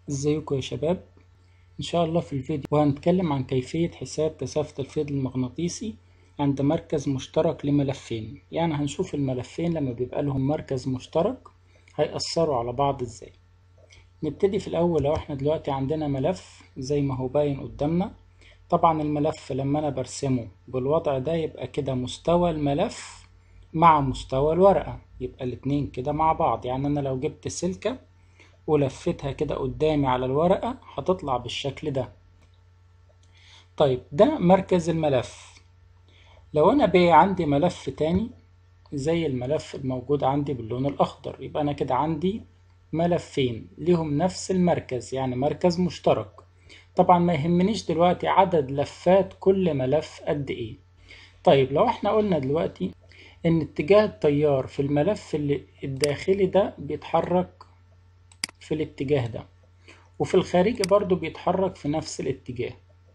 ازيكم يا شباب ان شاء الله في الفيديو وهنتكلم عن كيفية حساب كثافة الفيض المغناطيسي عند مركز مشترك لملفين يعني هنشوف الملفين لما بيبقى لهم مركز مشترك هيأثروا على بعض ازاي نبتدي في الاول لو احنا دلوقتي عندنا ملف زي ما هو باين قدامنا طبعا الملف لما انا برسمه بالوضع ده يبقى كده مستوى الملف مع مستوى الورقة يبقى الاتنين كده مع بعض يعني انا لو جبت سلكة ولفتها كده قدامي على الورقة هتطلع بالشكل ده طيب ده مركز الملف لو انا بقى عندي ملف تاني زي الملف الموجود عندي باللون الاخضر يبقى انا كده عندي ملفين ليهم نفس المركز يعني مركز مشترك طبعا ما يهمنيش دلوقتي عدد لفات كل ملف قد ايه طيب لو احنا قلنا دلوقتي ان اتجاه التيار في الملف اللي الداخلي ده بيتحرك في الاتجاه ده وفي الخارجي برضو بيتحرك في نفس الاتجاه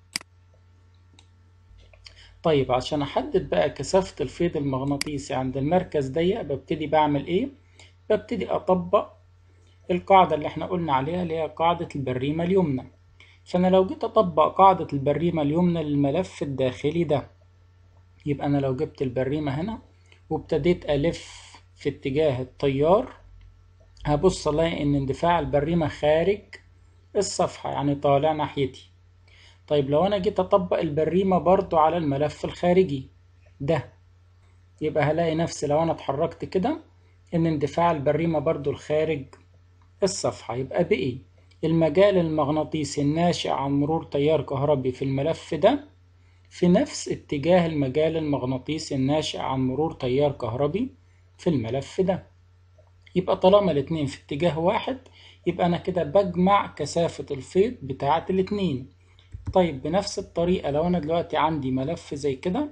طيب عشان احدد بقى كثافة الفيض المغناطيسي عند المركز ضيق ببتدي بعمل ايه ببتدي اطبق القاعدة اللي احنا قلنا عليها اللي هي قاعدة البريمة اليمنى فانا لو جيت اطبق قاعدة البريمة اليمنى للملف الداخلي ده يبقى انا لو جبت البريمة هنا وابتديت الف في اتجاه التيار هبص الاقي ان اندفاع البريمة خارج الصفحة يعني طالع ناحيتي طيب لو انا جيت اطبق البريمة برضو على الملف الخارجي ده يبقى هلاقي نفسي لو انا اتحركت كده ان اندفاع البريمة برضو الخارج الصفحة يبقى بإيه المجال المغناطيسي الناشئ عن مرور تيار كهربي في الملف ده في نفس اتجاه المجال المغناطيسي الناشئ عن مرور تيار كهربي في الملف ده يبقى طالما الاتنين في اتجاه واحد يبقى أنا كده بجمع كثافة الفيض بتاعة الاتنين طيب بنفس الطريقة لو أنا دلوقتي عندي ملف زي كده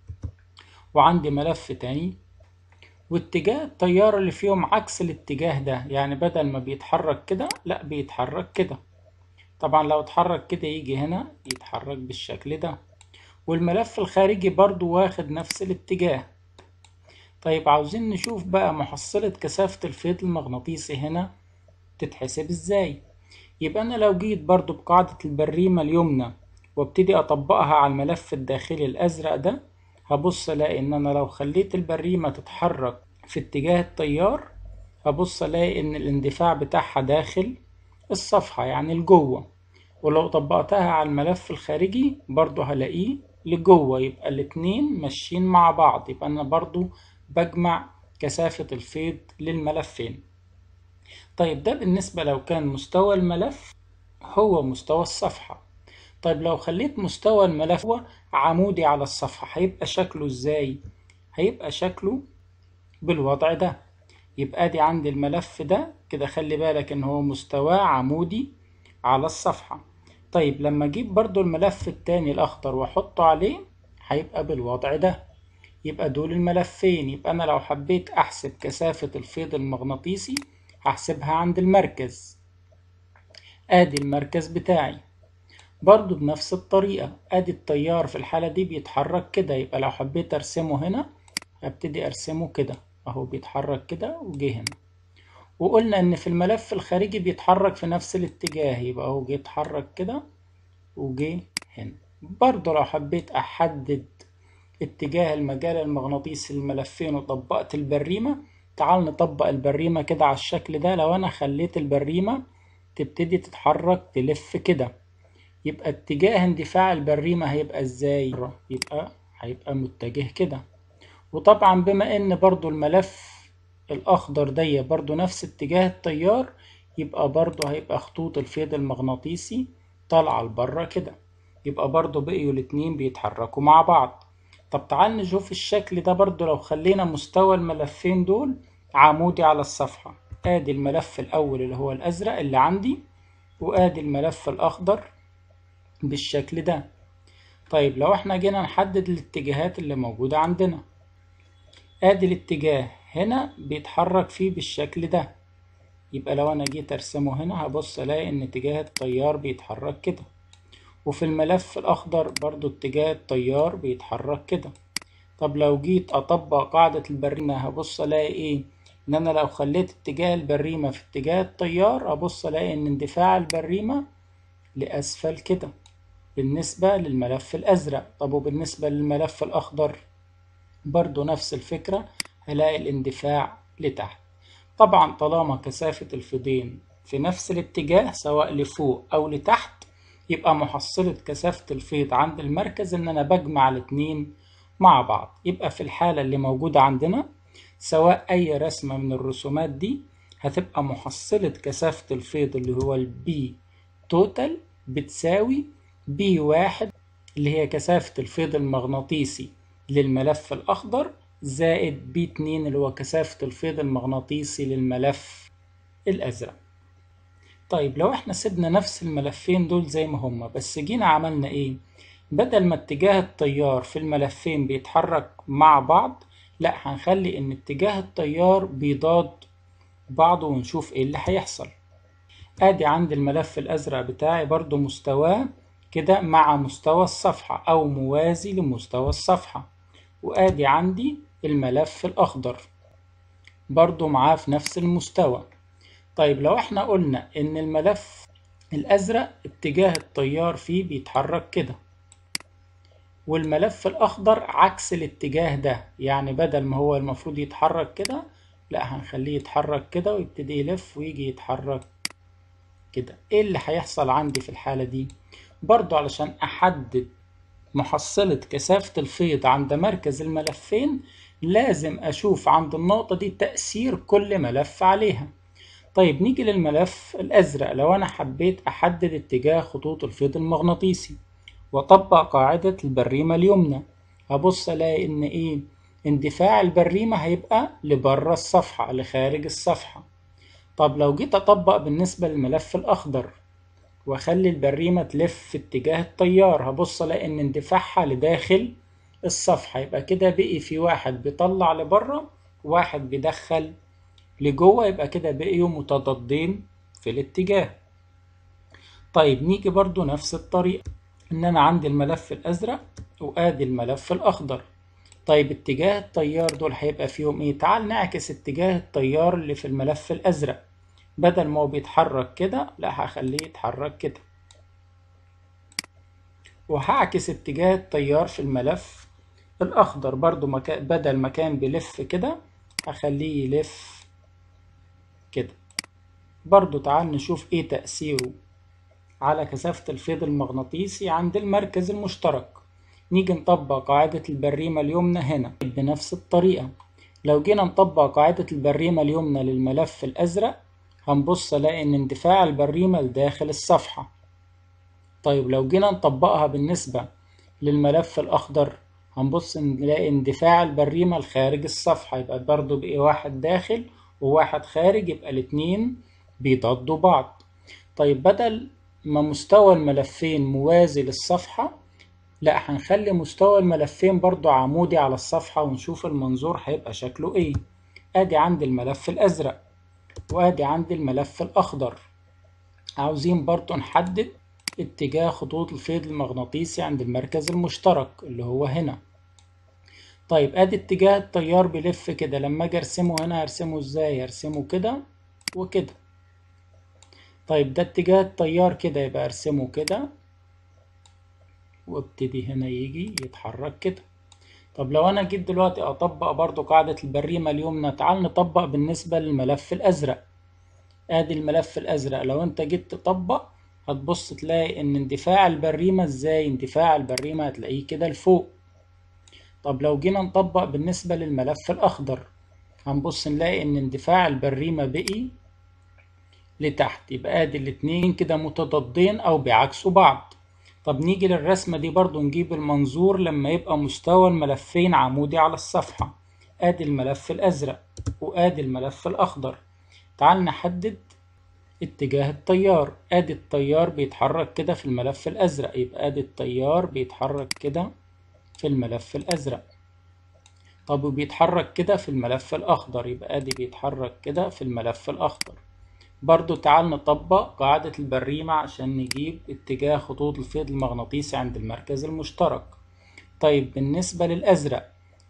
وعندي ملف تاني واتجاه التيار اللي فيهم عكس الاتجاه ده يعني بدل ما بيتحرك كده لا بيتحرك كده طبعا لو اتحرك كده يجي هنا يتحرك بالشكل ده والملف الخارجي برضو واخد نفس الاتجاه طيب عاوزين نشوف بقى محصلة كثافة الفيض المغناطيسي هنا تتحسب ازاي يبقى انا لو جيت برضو بقاعدة البريمة اليمنى وابتدي اطبقها على الملف الداخلي الازرق ده هبص الاقي ان انا لو خليت البريمة تتحرك في اتجاه التيار هبص الاقي ان الاندفاع بتاعها داخل الصفحة يعني لجوه ولو طبقتها على الملف الخارجي برضو هلاقيه لجوه يبقى الاتنين ماشيين مع بعض يبقى انا برضو بجمع كثافة الفيض للملفين طيب ده بالنسبة لو كان مستوى الملف هو مستوى الصفحة طيب لو خليت مستوى الملف هو عمودي على الصفحة هيبقى شكله ازاي هيبقى شكله بالوضع ده يبقى دي عندي الملف ده كده خلي بالك ان هو مستواه عمودي على الصفحة طيب لما اجيب برضو الملف التاني الاخضر واحطه عليه هيبقى بالوضع ده يبقى دول الملفين يبقى انا لو حبيت احسب كثافة الفيض المغناطيسي هحسبها عند المركز ادي المركز بتاعي برضو بنفس الطريقة ادي التيار في الحالة دي بيتحرك كده يبقى لو حبيت ارسمه هنا هبتدي ارسمه كده اهو بيتحرك كده وجه هنا وقلنا ان في الملف الخارجي بيتحرك في نفس الاتجاه يبقى اهو جه اتحرك كده وجه هنا برضو لو حبيت احدد اتجاه المجال المغناطيسي للملفين وطبقت البريمة تعال نطبق البريمة كده على الشكل ده لو انا خليت البريمة تبتدي تتحرك تلف كده يبقى اتجاه اندفاع البريمة هيبقى ازاي يبقى هيبقى متجه كده وطبعا بما ان برضو الملف الاخضر دي برضو نفس اتجاه التيار يبقى برضو هيبقى خطوط الفيض المغناطيسي طالعة لبره كده يبقى برضو بقيوا الاتنين بيتحركوا مع بعض طب تعال نشوف الشكل ده برضو لو خلينا مستوى الملفين دول عمودي على الصفحة ادي الملف الاول اللي هو الازرق اللي عندي وادي الملف الاخضر بالشكل ده طيب لو احنا جينا نحدد الاتجاهات اللي موجودة عندنا ادي الاتجاه هنا بيتحرك فيه بالشكل ده يبقى لو انا جيت ارسمه هنا هبص الاقي ان اتجاه التيار بيتحرك كده وفي الملف الاخضر برضو اتجاه التيار بيتحرك كده طب لو جيت اطبق قاعدة البريمة هبص الاقي ايه ان انا لو خليت اتجاه البريمة في اتجاه التيار ابص الاقي ان اندفاع البريمة لاسفل كده بالنسبة للملف الازرق طب وبالنسبة للملف الاخضر برضو نفس الفكرة هلاقي الاندفاع لتحت طبعا طالما كثافة الفيضين في نفس الاتجاه سواء لفوق او لتحت يبقى محصلة كثافة الفيض عند المركز ان انا بجمع الاتنين مع بعض يبقى في الحالة اللي موجودة عندنا سواء أي رسمة من الرسومات دي هتبقى محصلة كثافة الفيض اللي هو البي توتال بتساوي بي واحد اللي هي كثافة الفيض المغناطيسي للملف الأخضر زائد بي اتنين اللي هو كثافة الفيض المغناطيسي للملف الأزرق طيب لو احنا سيبنا نفس الملفين دول زي ما هما بس جينا عملنا ايه بدل ما اتجاه التيار في الملفين بيتحرك مع بعض لا هنخلي ان اتجاه التيار بيضاد بعضه ونشوف ايه اللي هيحصل ادي عندي الملف الازرق بتاعي برضو مستواه كده مع مستوى الصفحة او موازي لمستوى الصفحة وادي عندي الملف الاخضر برضو معاه في نفس المستوى طيب لو احنا قلنا ان الملف الازرق اتجاه التيار فيه بيتحرك كده والملف الأخضر عكس الاتجاه ده يعني بدل ما هو المفروض يتحرك كده لا هنخليه يتحرك كده ويبتدي يلف ويجي يتحرك كده ايه اللي هيحصل عندي في الحالة دي برضو علشان أحدد محصلة كثافة الفيض عند مركز الملفين لازم أشوف عند النقطة دي تأثير كل ملف عليها طيب نيجي للملف الأزرق لو أنا حبيت أحدد اتجاه خطوط الفيض المغناطيسي وأطبق قاعدة البريمة اليمنى هبص ألاقي إن إيه اندفاع البريمة هيبقى لبره الصفحة لخارج الصفحة طب لو جيت أطبق بالنسبة للملف الأخضر وأخلي البريمة تلف في اتجاه التيار هبص ألاقي إن اندفاعها لداخل الصفحة يبقى كده بقي في واحد بيطلع لبره وواحد بيدخل لجوه يبقى كده بقيوا متضادين في الاتجاه طيب نيجي برضو نفس الطريقة ان انا عندي الملف الازرق وادي الملف الاخضر طيب اتجاه التيار دول هيبقى فيهم ايه تعال نعكس اتجاه التيار اللي في الملف الازرق بدل ما هو بيتحرك كده لا هخليه يتحرك كده وهعكس اتجاه التيار في الملف الاخضر برضو مكا... بدل ما كان بيلف كده هخليه يلف كده برضو تعال نشوف ايه تأثيره على كثافة الفيض المغناطيسي عند المركز المشترك نيجي نطبق قاعدة البريمة اليمنى هنا بنفس الطريقة لو جينا نطبق قاعدة البريمة اليمنى للملف الأزرق هنبص ألاقي إن اندفاع البريمة لداخل الصفحة طيب لو جينا نطبقها بالنسبة للملف الأخضر هنبص نلاقي اندفاع البريمة لخارج الصفحة يبقى برضه بقي واحد داخل وواحد خارج يبقى الاتنين بيضادوا بعض طيب بدل ما مستوى الملفين موازي للصفحة لا هنخلي مستوى الملفين برضو عمودي على الصفحة ونشوف المنظور هيبقى شكله ايه ادي عندي الملف الازرق وادي عندي الملف الاخضر عاوزين برضو نحدد اتجاه خطوط الفيض المغناطيسي عند المركز المشترك اللي هو هنا طيب ادي اتجاه التيار بيلف كده لما اجي ارسمه هنا هرسمه ازاي هرسمه كده وكده طيب ده اتجاه التيار كده يبقى ارسمه كده وابتدي هنا يجي يتحرك كده طب لو انا جيت دلوقتي اطبق برضو قاعدة البريمة اليمنى تعال نطبق بالنسبة للملف الازرق ادي الملف الازرق لو انت جيت تطبق هتبص تلاقي ان اندفاع البريمة ازاي اندفاع البريمة هتلاقيه كده لفوق طب لو جينا نطبق بالنسبة للملف الاخضر هنبص نلاقي ان اندفاع البريمة بقي لتحت يبقى ادي الاتنين كده متضادين او بيعكسوا بعض طب نيجي للرسمة دي برضو نجيب المنظور لما يبقى مستوى الملفين عمودي على الصفحة ادي الملف الازرق وادي الملف الاخضر تعال نحدد اتجاه التيار ادي التيار بيتحرك كده في الملف الازرق يبقى ادي التيار بيتحرك كده في الملف الازرق طب وبيتحرك كده في الملف الاخضر يبقى ادي بيتحرك كده في الملف الاخضر برضو تعال نطبق قاعدة البريمة عشان نجيب اتجاه خطوط الفيض المغناطيسي عند المركز المشترك طيب بالنسبة للأزرق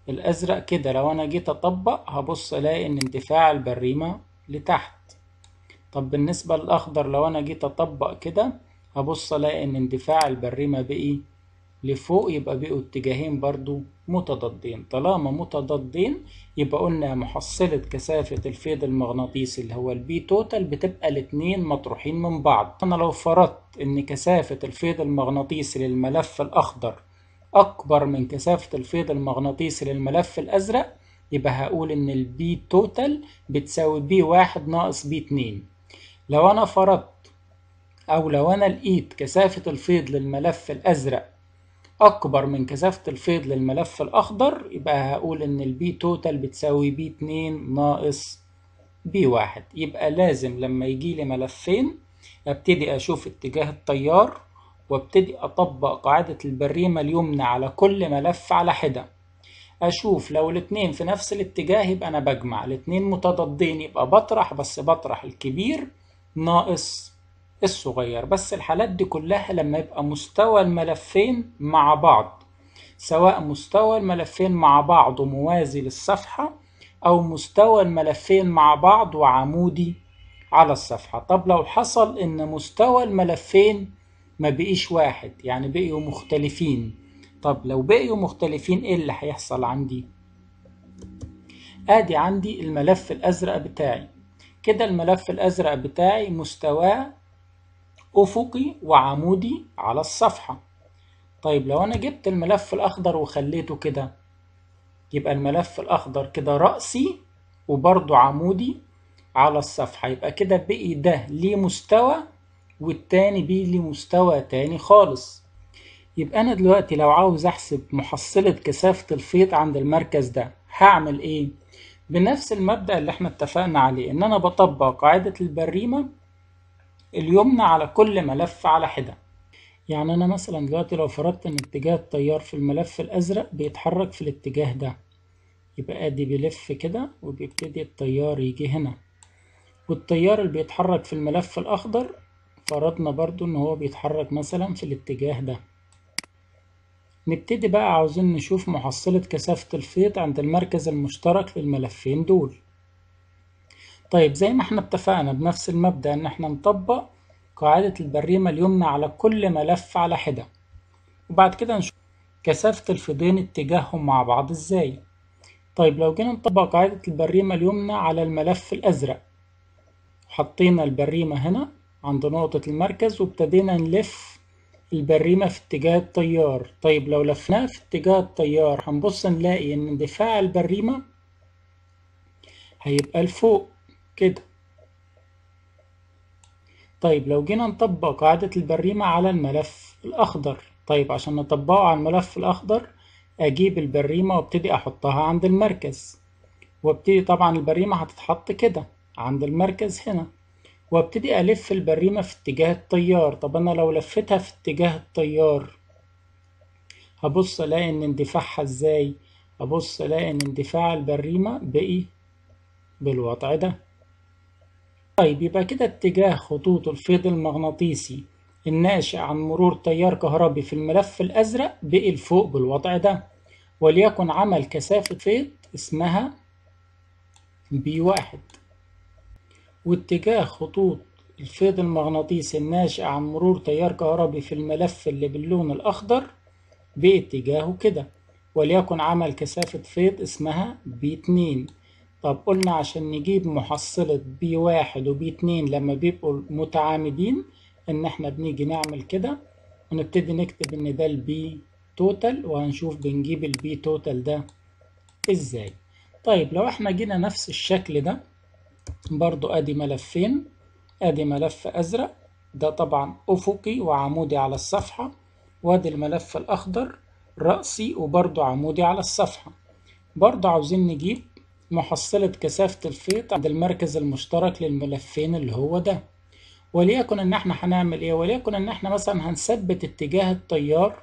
الأزرق كده لو أنا جيت أطبق هبص ألاقي إن اندفاع البريمة لتحت طب بالنسبة للأخضر لو أنا جيت أطبق كده هبص ألاقي إن اندفاع البريمة بقي لفوق يبقى بقوا اتجاهين برضو متضادين طالما متضادين يبقى قلنا محصلة كثافة الفيض المغناطيسي اللي هو البي توتال بتبقى الاتنين مطروحين من بعض أنا لو فرضت إن كثافة الفيض المغناطيسي للملف الأخضر أكبر من كثافة الفيض المغناطيسي للملف الأزرق يبقى هقول إن البي توتال بتساوي بي واحد ناقص بي اتنين لو أنا فرضت أو لو أنا لقيت كثافة الفيض للملف الأزرق أكبر من كثافة الفيض للملف الأخضر يبقى هقول إن البي توتال بتساوي بي اتنين ناقص بي واحد يبقى لازم لما يجيلي ملفين أبتدي أشوف اتجاه التيار وابتدي أطبق قاعدة البريمة اليمنى على كل ملف على حدة أشوف لو الاتنين في نفس الاتجاه يبقى أنا بجمع الاتنين متضادين يبقى بطرح بس بطرح الكبير ناقص الصغير بس الحالات دي كلها لما يبقى مستوى الملفين مع بعض سواء مستوى الملفين مع بعض وموازي للصفحة أو مستوى الملفين مع بعض وعمودي على الصفحة طب لو حصل إن مستوى الملفين ما بقيش واحد يعني بقيوا مختلفين طب لو بقيوا مختلفين إيه اللي هيحصل عندي؟ آدي عندي الملف الأزرق بتاعي كده الملف الأزرق بتاعي مستواه أفقي وعمودي على الصفحة طيب لو أنا جبت الملف الأخضر وخليته كده يبقى الملف الأخضر كده رأسي وبرضه عمودي على الصفحة يبقى كده بقي ده ليه مستوى والتاني بيه ليه مستوى تاني خالص يبقى أنا دلوقتي لو عاوز أحسب محصلة كثافة الفيض عند المركز ده هعمل إيه؟ بنفس المبدأ اللي احنا اتفقنا عليه إن أنا بطبق قاعدة البريمة اليمنى على كل ملف على حدة يعني أنا مثلا دلوقتي لو فرضت إن اتجاه التيار في الملف الأزرق بيتحرك في الاتجاه ده يبقى أدي بيلف كده وبيبتدي التيار يجي هنا والتيار اللي بيتحرك في الملف الأخضر فرضنا برضو إن هو بيتحرك مثلا في الاتجاه ده نبتدي بقى عاوزين نشوف محصلة كثافة الفيض عند المركز المشترك للملفين دول طيب زي ما احنا اتفقنا بنفس المبدأ ان احنا نطبق قاعدة البريمة اليمنى على كل ملف على حدة وبعد كده نشوف كثافة الفيضين اتجاههم مع بعض ازاي طيب لو جينا نطبق قاعدة البريمة اليمنى على الملف الأزرق حطينا البريمة هنا عند نقطة المركز وابتدينا نلف البريمة في اتجاه التيار طيب لو لفناها في اتجاه التيار هنبص نلاقي ان اندفاع البريمة هيبقى لفوق كده طيب لو جينا نطبق قاعدة البريمة على الملف الأخضر طيب عشان نطبقه على الملف الأخضر أجيب البريمة وابتدي أحطها عند المركز وابتدي طبعا البريمة هتتحط كده عند المركز هنا وابتدي ألف البريمة في اتجاه التيار طب أنا لو لفتها في اتجاه التيار هبص ألاقي إن اندفاعها إزاي هبص ألاقي إن اندفاع البريمة بقي بالوضع ده طيب يبقى كده اتجاه خطوط الفيض المغناطيسي الناشئ عن مرور تيار كهربي في الملف الأزرق بقي لفوق بالوضع ده وليكن عمل كثافة فيض اسمها بي واحد واتجاه خطوط الفيض المغناطيسي الناشئ عن مرور تيار كهربي في الملف اللي باللون الأخضر باتجاهه كده وليكن عمل كثافة فيض اسمها بي اتنين طب قلنا عشان نجيب محصلة بي واحد وبي اتنين لما بيبقوا متعامدين ان احنا بنيجي نعمل كده ونبتدي نكتب ان ده البي توتال وهنشوف بنجيب البي توتال ده ازاي طيب لو احنا جينا نفس الشكل ده برضو ادي ملفين ادي ملف ازرق ده طبعا افقي وعمودي على الصفحة وادي الملف الاخضر رأسي وبرضو عمودي على الصفحة برضو عاوزين نجيب محصلة كثافة الفيض عند المركز المشترك للملفين اللي هو ده وليكن ان احنا هنعمل ايه وليكن ان احنا مثلا هنثبت اتجاه التيار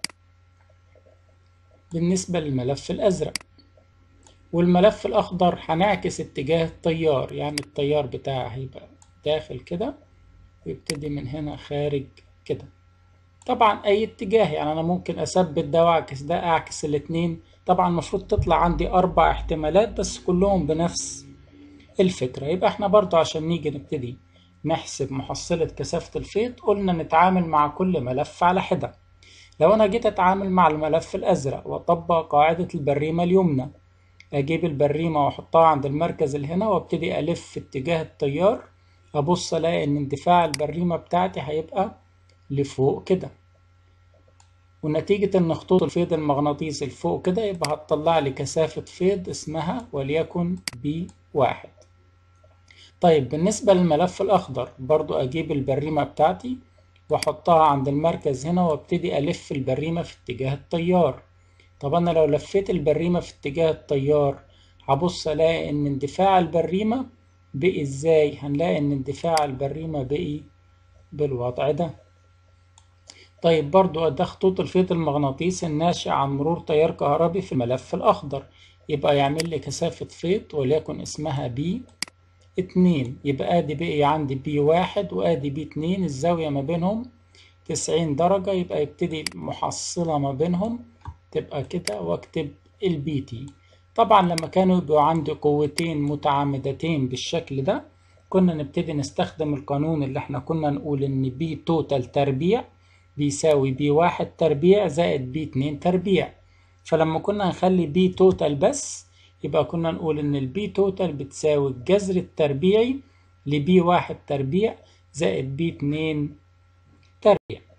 بالنسبة للملف الازرق والملف الاخضر هنعكس اتجاه التيار يعني التيار بتاعه هيبقى داخل كده ويبتدي من هنا خارج كده طبعا أي اتجاه يعني أنا ممكن أثبت ده وأعكس ده أعكس الاتنين طبعا المفروض تطلع عندي أربع احتمالات بس كلهم بنفس الفكرة يبقى احنا برضو عشان نيجي نبتدي نحسب محصلة كثافة الفيض قلنا نتعامل مع كل ملف على حدة لو أنا جيت أتعامل مع الملف الأزرق وأطبق قاعدة البريمة اليمنى أجيب البريمة وأحطها عند المركز اللي هنا وأبتدي ألف في اتجاه التيار أبص ألاقي إن اندفاع البريمة بتاعتي هيبقى لفوق كده ونتيجة إن خطوط الفيض المغناطيسي لفوق كده يبقى هتطلع لي كثافة فيض اسمها وليكن بي واحد طيب بالنسبة للملف الأخضر برضو أجيب البريمة بتاعتي وأحطها عند المركز هنا وأبتدي ألف البريمة في اتجاه التيار طب أنا لو لفيت البريمة في اتجاه التيار هبص ألاقي إن اندفاع البريمة بقي إزاي؟ هنلاقي إن اندفاع البريمة بقي بالوضع ده طيب برضو ده خطوط الفيض المغناطيسي الناشئ عن مرور تيار كهربي في الملف الأخضر يبقى يعمل لي كثافة فيض وليكن اسمها بي اتنين يبقى ادي بقي عندي بي واحد وادي بي اتنين الزاوية ما بينهم تسعين درجة يبقى يبتدي المحصلة ما بينهم تبقى كده واكتب البي تي طبعا لما كانوا يبقوا عندي قوتين متعامدتين بالشكل ده كنا نبتدي نستخدم القانون اللي احنا كنا نقول ان بي توتال تربيع بيساوي بي واحد تربيع زائد بي اتنين تربيع فلما كنا نخلي بي توتال بس يبقى كنا نقول إن البي توتال بتساوي الجذر التربيعي لبي واحد تربيع زائد بي اتنين تربيع